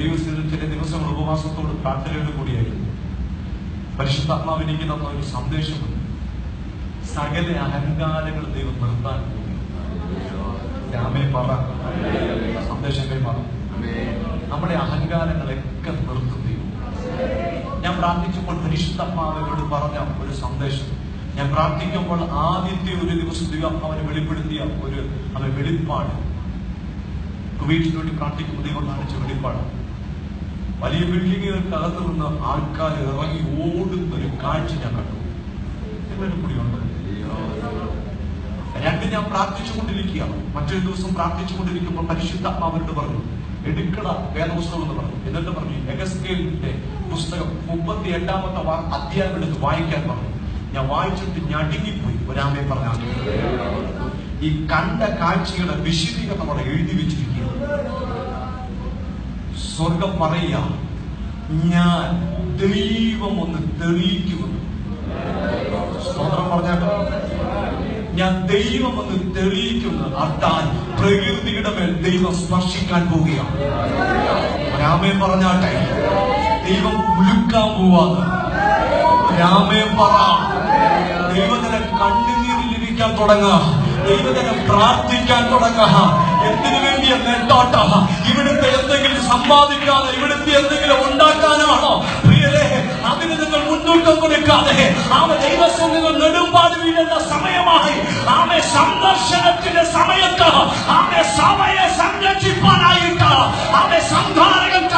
ദൈവസ്ഥിതി ചില ദിവസങ്ങൾ ഉപവാസത്തോട് പ്രാർത്ഥനയോട് കൂടിയായിരുന്നു പരിശുദ്ധാത്മാവിലേക്ക് തന്ന ഒരു സന്ദേശമുണ്ട് സകല അഹങ്കാരങ്ങൾ ദൈവം നിർത്താൻ പോകുന്നു രാമേ പറ സന്ദേശം കൈമാറും നമ്മുടെ അഹങ്കാരങ്ങളൊക്കെ നിർത്തും ദൈവം ഞാൻ പ്രാർത്ഥിച്ചപ്പോൾ പരിശുദ്ധാത്മാവിനോട് പറഞ്ഞ ഒരു സന്ദേശം ഞാൻ പ്രാർത്ഥിക്കുമ്പോൾ ആദ്യത്തെ ഒരു ദിവസം ദൈവം അവന് വെളിപ്പെടുത്തിയ ഒരു അവൻ വെളിപ്പാട് കുവൈറ്റിന് വേണ്ടി പ്രാർത്ഥിക്കുമ്പോൾ ദൈവം കാണിച്ച വെളിപ്പാട് വലിയ ബിൽഡിങ്ങുകൾക്കകത്ത് നിന്ന് ആൾക്കാർ ഇറങ്ങി ഓടുന്ന ഒരു കാഴ്ച ഞാൻ കണ്ടു എല്ലാവരും കൂടിയുണ്ട് രണ്ട് ഞാൻ പ്രാർത്ഥിച്ചുകൊണ്ടിരിക്കുകയാണ് മറ്റൊരു ദിവസം പ്രാർത്ഥിച്ചുകൊണ്ടിരിക്കുമ്പോൾ പരിശുദ്ധാത്മാവരോട് പറഞ്ഞു എടുക്കട വേദപുസ്തകം എന്ന് പറഞ്ഞു എന്നിട്ട് പറഞ്ഞു എഗസ്കേലിന്റെ പുസ്തകം മുപ്പത്തി എട്ടാമത്തെ വാ- അധ്യായം എടുത്ത് വായിക്കാൻ പറഞ്ഞു ഞാൻ വായിച്ചിട്ട് ഞടുങ്ങിപ്പോയി ഒരാമയെ പറഞ്ഞാൽ ഈ കണ്ട കാഴ്ചയുടെ വിശദീകരണം അവിടെ എഴുതി വെച്ചിരിക്കുകയാണ് സ്വർഗം പറയുക ഞാൻ ദൈവം ഒന്ന് തെളിയിക്കുമെന്ന് സ്തോത്രം പറഞ്ഞാട്ടോ ഞാൻ ദൈവം ഒന്ന് തെളിയിക്കുന്നു അർത്ഥാൽ പ്രകൃതിയുടെ മേൽ ദൈവം സ്പർശിക്കാൻ പോവുകയാണ് രാമേ പറഞ്ഞാട്ടെ ദൈവം കുലുക്കാൻ പോവാന്ന് രാമേ പറ ദൈവത്തിനെ കണ്ണുനീരിലിരിക്കാൻ തുടങ്ങുക ദൈവത്തിനെ പ്രാർത്ഥിക്കാൻ തുടങ്ങുക എന്തിനു വേണ്ടിയ നെട്ടോട്ട ഇവിടുത്തെ എന്തെങ്കിലും സമ്പാദിക്കാതെ ഇവിടുത്തെ എന്തെങ്കിലും ഉണ്ടാക്കാനാണോ പ്രിയരെ അതിന് നിങ്ങൾ മുൻതൂക്കം കൊടുക്കാതെ ആമ ദൈവസന്നിധി നെടുമ്പാട് വീഴേണ്ട സമയമായി ആമെ സന്ദർശനത്തിന്റെ സമയത്ത് ആമെ സഭയെ സംരക്ഷിപ്പാനായിട്ട് ആമെ സംധാരകൻ